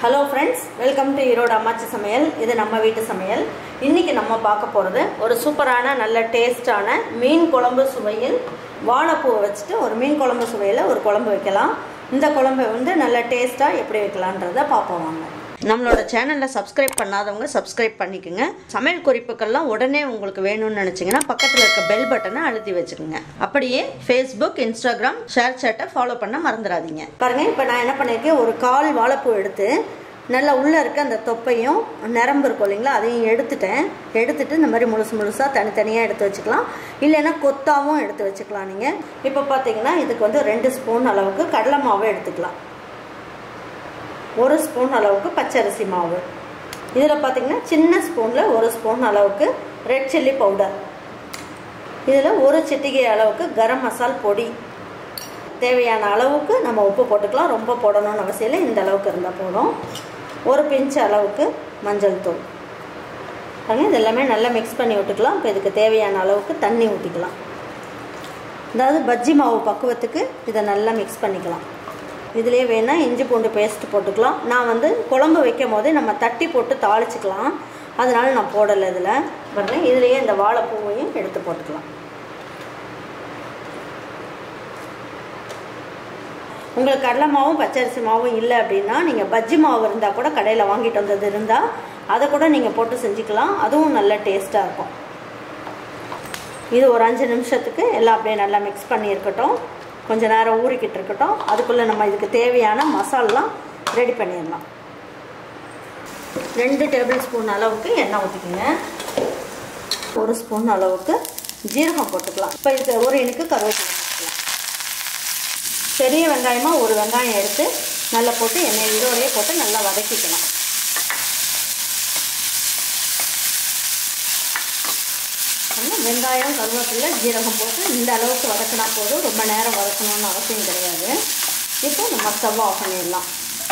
hello friends welcome to Erode அம்மாச்சி சமையல் இது நம்ம வீட்டு சமையல் இன்னைக்கு நம்ம பார்க்க போகிறது ஒரு சூப்பரான நல்ல டேஸ்டான மீன் குழம்பு சுவையில் வாழைப்பூவை வச்சுட்டு ஒரு மீன் குழம்பு சுவையில் ஒரு குழம்பு வைக்கலாம் இந்த குழம்பை வந்து நல்ல டேஸ்ட்டாக எப்படி வைக்கலான்றதை பார்ப்போம் வாங்க நம்மளோட சேனலில் சப்ஸ்கிரைப் பண்ணாதவங்க சப்ஸ்கிரைப் பண்ணிக்கோங்க சமையல் குறிப்புக்கள்லாம் உடனே உங்களுக்கு வேணும்னு நினச்சிங்கன்னா பக்கத்தில் இருக்க பெல் பட்டனை அழுத்தி வச்சுக்கோங்க அப்படியே ஃபேஸ்புக் இன்ஸ்டாகிராம் ஷேர் சேட்டை ஃபாலோ பண்ண மறந்துடாதீங்க பாருங்கள் இப்போ நான் என்ன பண்ணியிருக்கேன் ஒரு கால் வாழைப்பூ எடுத்து நல்லா உள்ளே இருக்க அந்த தொப்பையும் நரம்பு இருக்கும் இல்லைங்களா அதையும் எடுத்துட்டேன் எடுத்துட்டு இந்த மாதிரி முழுசு முழுசாக தனித்தனியாக எடுத்து வச்சுக்கலாம் இல்லைன்னா கொத்தாவும் எடுத்து வச்சுக்கலாம் நீங்கள் இப்போ பார்த்தீங்கன்னா இதுக்கு வந்து ரெண்டு ஸ்பூன் அளவுக்கு கடலை மாவு எடுத்துக்கலாம் ஒரு ஸ்பூன் அளவுக்கு பச்சரிசி மாவு இதில் பார்த்தீங்கன்னா சின்ன ஸ்பூனில் ஒரு ஸ்பூன் அளவுக்கு ரெட் சில்லி பவுடர் இதில் ஒரு சிட்டிகை அளவுக்கு கரம் மசால் பொடி தேவையான அளவுக்கு நம்ம உப்பு போட்டுக்கலாம் ரொம்ப போடணும்னு அவசியம் இல்லை இந்த அளவுக்கு இருந்தால் போதும் ஒரு பிஞ்ச் அளவுக்கு மஞ்சள் தூள் பாருங்க இது எல்லாமே நல்லா மிக்ஸ் பண்ணி விட்டுக்கலாம் இப்போ இதுக்கு தேவையான அளவுக்கு தண்ணி ஊற்றிக்கலாம் அதாவது பஜ்ஜி மாவு பக்குவத்துக்கு இதை நல்லா மிக்ஸ் பண்ணிக்கலாம் இதுலேயே வேணால் இஞ்சி பூண்டு பேஸ்ட் போட்டுக்கலாம் நான் வந்து குழம்பு வைக்கும் போது நம்ம தட்டி போட்டு தாளிச்சிக்கலாம் அதனால நான் போடலை இதில் பாருங்கள் இதுலேயே இந்த வாழைப்பூவையும் எடுத்து போட்டுக்கலாம் உங்களுக்கு கடலை மாவும் பச்சரிசி மாவும் இல்லை அப்படின்னா நீங்கள் பஜ்ஜி மாவு இருந்தால் கூட கடையில் வாங்கிட்டு வந்தது இருந்தால் அதை கூட நீங்கள் போட்டு செஞ்சுக்கலாம் அதுவும் நல்ல டேஸ்ட்டாக இருக்கும் இது ஒரு அஞ்சு நிமிஷத்துக்கு எல்லாம் அப்படியே நல்லா மிக்ஸ் பண்ணி இருக்கட்டும் கொஞ்ச நேரம் ஊறிக்கிட்டு இருக்கட்டும் அதுக்குள்ளே நம்ம இதுக்கு தேவையான மசாலாம் ரெடி பண்ணிடலாம் ரெண்டு டேபிள் ஸ்பூன் அளவுக்கு எண்ணெய் ஊற்றிக்கோங்க ஒரு ஸ்பூன் அளவுக்கு ஜீரகம் போட்டுக்கலாம் இப்போ இதுக்கு ஒரு இனுக்கு கருவேப்பிலை போட்டுக்கலாம் பெரிய வெங்காயமாக ஒரு வெங்காயம் எடுத்து நல்லா போட்டு எண்ணெய் இதோடையே போட்டு நல்லா வதக்கிக்கலாம் வெங்காயம் கருவேப்பிலை ஜீரகம் போட்டு இந்த அளவுக்கு வதக்கினா போதும் ரொம்ப நேரம் வதக்கணும்னு அவசியம் கிடையாது இப்போ நம்ம ஸ்டவ் ஆஃப் பண்ணிடலாம்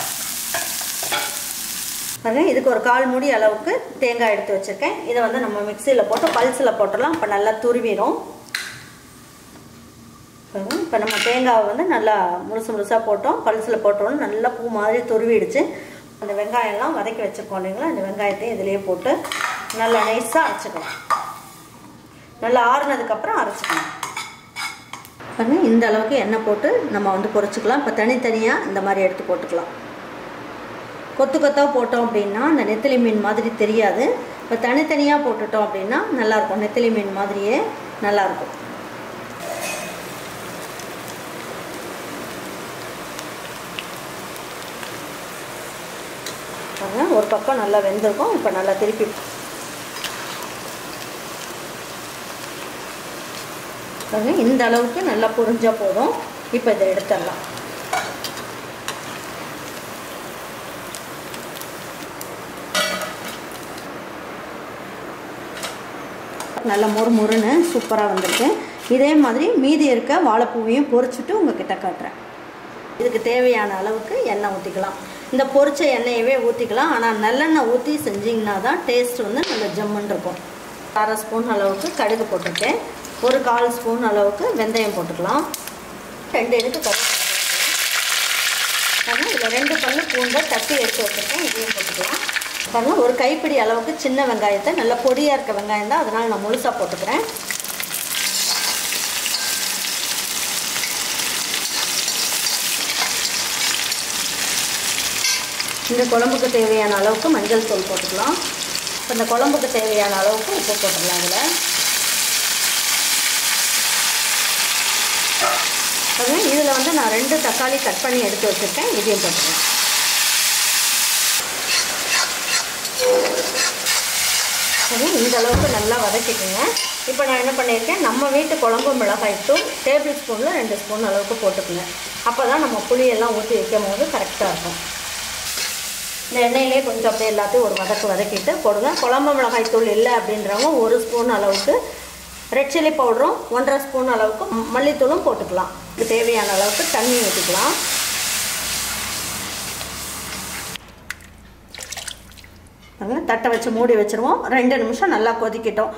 பாருங்க இதுக்கு ஒரு கால் மூடி அளவுக்கு தேங்காய் எடுத்து வச்சுருக்கேன் இதை வந்து நம்ம மிக்சியில் போட்டு பல்ஸில் போட்டுடலாம் இப்போ நல்லா துருவிடும் இப்போ நம்ம தேங்காவை வந்து நல்லா முழுசு முழுசாக போட்டோம் பல்ஸில் போட்டோன்னு நல்லா பூ மாதிரி துருவிடுச்சு அந்த வெங்காயம்லாம் வதக்கி வச்சுருக்கோம் இல்லைங்களா அந்த வெங்காயத்தையும் இதிலேயே போட்டு நல்லா நைஸாக அரைச்சிக்கலாம் நல்லா ஆறுனதுக்கப்புறம் அரைச்சிக்கலாம் பாருங்க இந்த அளவுக்கு எண்ணெய் போட்டு நம்ம வந்து பொரிச்சிக்கலாம் இப்போ தனித்தனியாக இந்த மாதிரி எடுத்து போட்டுக்கலாம் கொத்து கொத்தாக போட்டோம் அப்படின்னா அந்த நெத்திலி மீன் மாதிரி தெரியாது இப்போ தனித்தனியாக போட்டுட்டோம் அப்படின்னா நல்லாயிருக்கும் நெத்திலி மீன் மாதிரியே நல்லாயிருக்கும் பாருங்க ஒரு பக்கம் நல்லா வெந்திருக்கும் இப்போ நல்லா திருப்பி பாருங்க இந்த அளவுக்கு நல்லா புரிஞ்சால் போதும் இப்போ இதை எடுத்துடலாம் நல்லா மொறு மொறுன்னு சூப்பராக வந்திருக்கு இதே மாதிரி மீதி இருக்க வாழைப்பூவையும் பொரிச்சுட்டு உங்ககிட்ட காட்டுறேன் இதுக்கு தேவையான அளவுக்கு எண்ணெய் ஊற்றிக்கலாம் இந்த பொரிச்ச எண்ணெயவே ஊற்றிக்கலாம் ஆனால் நல்லெண்ணெய் ஊற்றி செஞ்சிங்கன்னா தான் டேஸ்ட் வந்து நல்ல ஜம்முன்னு இருக்கும் அரை ஸ்பூன் அளவுக்கு கடுகு போட்டுருக்கேன் ஒரு கால் ஸ்பூன் அளவுக்கு வெந்தயம் போட்டுக்கலாம் ரெண்டு எடுத்து கருவேப்பிலை இதில் ரெண்டு பல்லு பூண்டை தட்டி எடுத்து வச்சுருக்கேன் இதையும் போட்டுக்கலாம் பாருங்கள் ஒரு கைப்பிடி அளவுக்கு சின்ன வெங்காயத்தை நல்லா பொடியாக இருக்க வெங்காயம் தான் அதனால் நான் முழுசாக போட்டுக்கிறேன் இந்த குழம்புக்கு தேவையான அளவுக்கு மஞ்சள் தூள் போட்டுக்கலாம் இப்போ இந்த குழம்புக்கு தேவையான அளவுக்கு உப்பு போட்டுடலாம் இதில் பாருங்க இதில் வந்து நான் ரெண்டு தக்காளி கட் பண்ணி எடுத்து வச்சுருக்கேன் இதையும் போட்டுக்கலாம் சரி இந்த அளவுக்கு நல்லா வதக்கிக்கோங்க இப்போ நான் என்ன பண்ணியிருக்கேன் நம்ம வீட்டு குழம்பு மிளகாய் தூள் டேபிள் ஸ்பூனில் ரெண்டு ஸ்பூன் அளவுக்கு போட்டுக்கோங்க அப்போ தான் நம்ம புளியெல்லாம் ஊற்றி வைக்கும் போது கரெக்டாக இருக்கும் இந்த எண்ணெயிலே கொஞ்சம் அப்படியே எல்லாத்தையும் ஒரு வதக்கு வதக்கிட்டு போடுங்க குழம்பு மிளகாய் தூள் இல்லை அப்படின்றவங்க ஒரு ஸ்பூன் அளவுக்கு ரெட் சில்லி பவுடரும் ஒன்றரை ஸ்பூன் அளவுக்கு மல்லித்தூளும் போட்டுக்கலாம் இதுக்கு தேவையான அளவுக்கு தண்ணி ஊற்றிக்கலாம் தட்டை வச்சு மூடி வச்சுருவோம் ரெண்டு நிமிஷம் நல்லா கொதிக்கிட்டோம்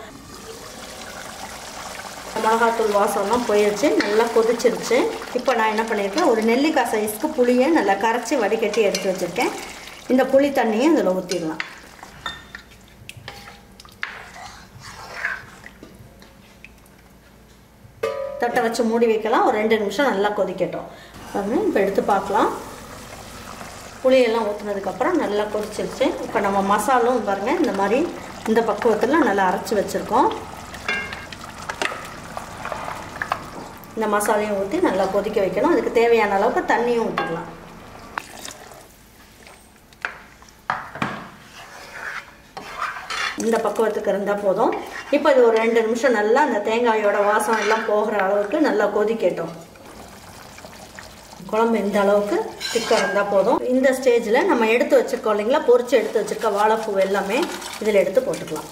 மிளகாத்தூள் வாசம்லாம் போயிடுச்சு நல்லா கொதிச்சிருச்சு இப்போ நான் என்ன பண்ணியிருக்கேன் ஒரு நெல்லிக்காய் சைஸ்க்கு புளியை நல்லா கரைச்சி வடிகட்டி எடுத்து வச்சுருக்கேன் இந்த புளி தண்ணியை இதில் ஊற்றிடலாம் தட்டை வச்சு மூடி வைக்கலாம் ஒரு ரெண்டு நிமிஷம் நல்லா கொதிக்கட்டும் பாருங்க இப்போ எடுத்து பார்க்கலாம் புளியெல்லாம் ஊற்றுனதுக்கப்புறம் நல்லா கொதிச்சிருச்சு இப்போ நம்ம மசாலும் பாருங்கள் இந்த மாதிரி இந்த பக்குவத்தில் நல்லா அரைச்சி வச்சுருக்கோம் இந்த மசாலையும் ஊற்றி நல்லா கொதிக்க வைக்கணும் அதுக்கு தேவையான அளவுக்கு தண்ணியும் ஊற்றிக்கலாம் இந்த பக்குவத்துக்கு இருந்தால் போதும் இப்போ இது ஒரு ரெண்டு நிமிஷம் நல்லா அந்த தேங்காயோட வாசம் எல்லாம் போகிற அளவுக்கு நல்லா கொதிக்கட்டும் குழம்பு இந்த அளவுக்கு திக்காக இருந்தால் போதும் இந்த ஸ்டேஜில் நம்ம எடுத்து வச்சுருக்கோம் இல்லைங்களா பொரிச்சு எடுத்து வச்சுருக்க வாழைப்பூ எல்லாமே இதில் எடுத்து போட்டுக்கலாம்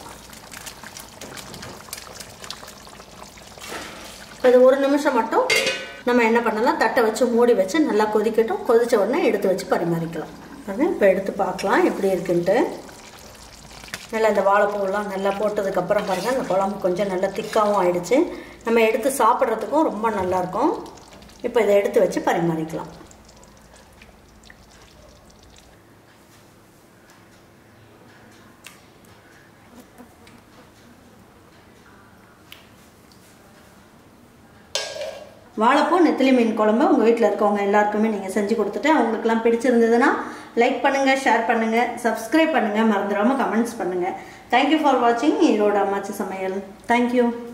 இப்போ இது ஒரு நிமிஷம் மட்டும் நம்ம என்ன பண்ணலாம் தட்டை வச்சு மூடி வச்சு நல்லா கொதிக்கட்டும் கொதித்த உடனே எடுத்து வச்சு பரிமாறிக்கலாம் பாருங்க இப்போ எடுத்து பார்க்கலாம் எப்படி இருக்குன்ட்டு நல்லா இந்த வாழைப்பூலாம் நல்லா போட்டதுக்கப்புறம் பாருங்கள் அந்த குழம்பு கொஞ்சம் நல்லா திக்காகவும் ஆயிடுச்சு நம்ம எடுத்து சாப்பிட்றதுக்கும் ரொம்ப நல்லாயிருக்கும் இப்போ இதை எடுத்து வச்சு பரிமாறிக்கலாம் வாழைப்பூ நெத்திலி மீன் குழம்பு உங்கள் வீட்டில் இருக்கவங்க எல்லாருக்குமே நீங்கள் செஞ்சு கொடுத்துட்டு அவங்களுக்குலாம் பிடிச்சிருந்ததுன்னா லைக் பண்ணுங்கள் ஷேர் பண்ணுங்கள் சப்ஸ்கிரைப் பண்ணுங்கள் மறந்துடாமல் கமெண்ட்ஸ் பண்ணுங்கள் தேங்க்யூ ஃபார் வாட்சிங் ஈரோடு அம்மாச்சி சமையல் தேங்க்யூ